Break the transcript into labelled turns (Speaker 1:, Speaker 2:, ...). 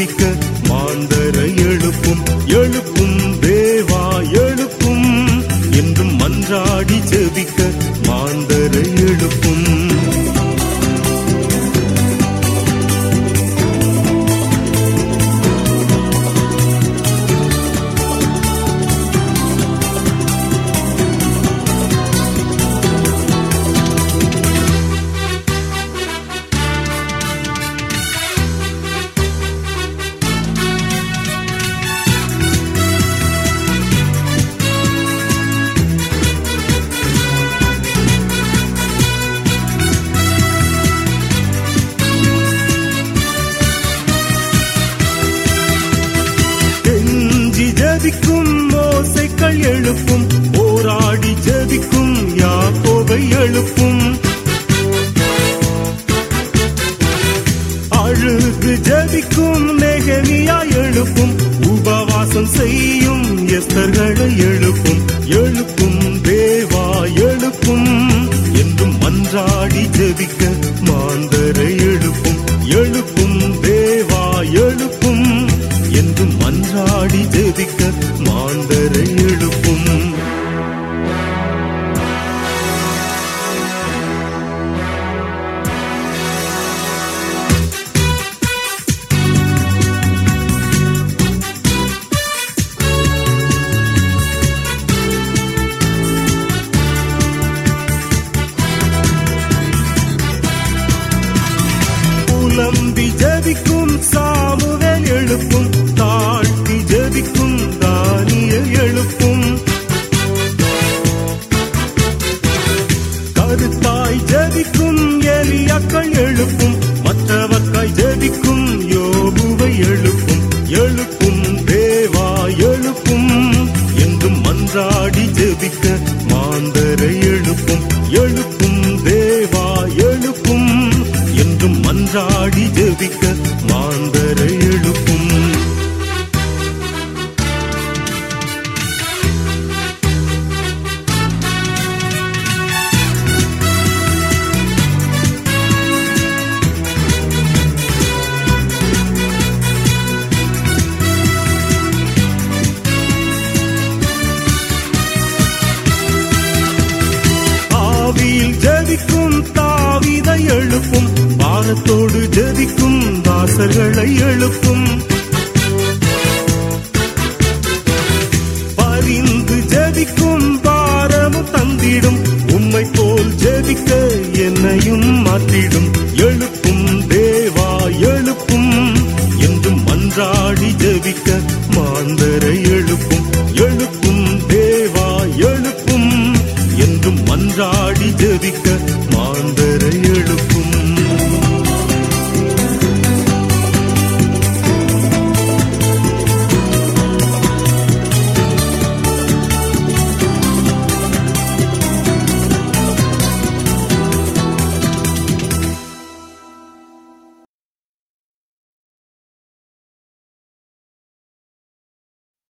Speaker 1: ஜெபிக்க மாந்தரை எழுப்பும் எழுப்பும் தேவா எழுப்பும் என்றும் மன்றாடி ஜெபிக்க மாந்தரை எழுப்பும் கெஞ்சி ஜபிக்கும் மோசைகள் எழுப்பும் போராடி ஜபிக்கும் யாக்கோவை எழுப்பும் அழுது ஜபிக்கும் நெகமியா எழுப்பும் உபவாசம் செய்யும் எஸ்தர்களை எழுப்பும் எழுப்பும் தேவா எழுப்பும் என்றும் மன்றாடி ஜபிக்க மாந்தரை எழுப்பும் எழுப்பும் தேவா எழுப்பும் என்றும் மன்றாடி ஜெபிக்க மாந்தரை எழுப்பும் புலம்பி ஜபிக்கும் சாமுவேல் எழுப்பும் தாழ்த்தி ஜபிக்கும் தானியல் எழுப்பும் கருத்தாய் ஜபிக்கும் எலியாக்கள் எழுப்பும் மற்றவர்க்காய் ஜபிக்கும் யோபுவை எழுப்பும் எழுப்பும் தேவா எழுப்பும் என்றும் மன்றாடி ஜெபிக்க மாந்தரை எழுப்பும் எழுப்பும் தேவா எழுப்பும் என்றும் மன்றாடி ஜெபிக்க மாந்தரை எழுப்பும் ஆவியில் ஜெபிக்கும் தாவிதை எழுப்பும் பாரத்தோடு ஜெபிக்கும் தாசர்களை எழுப்பும்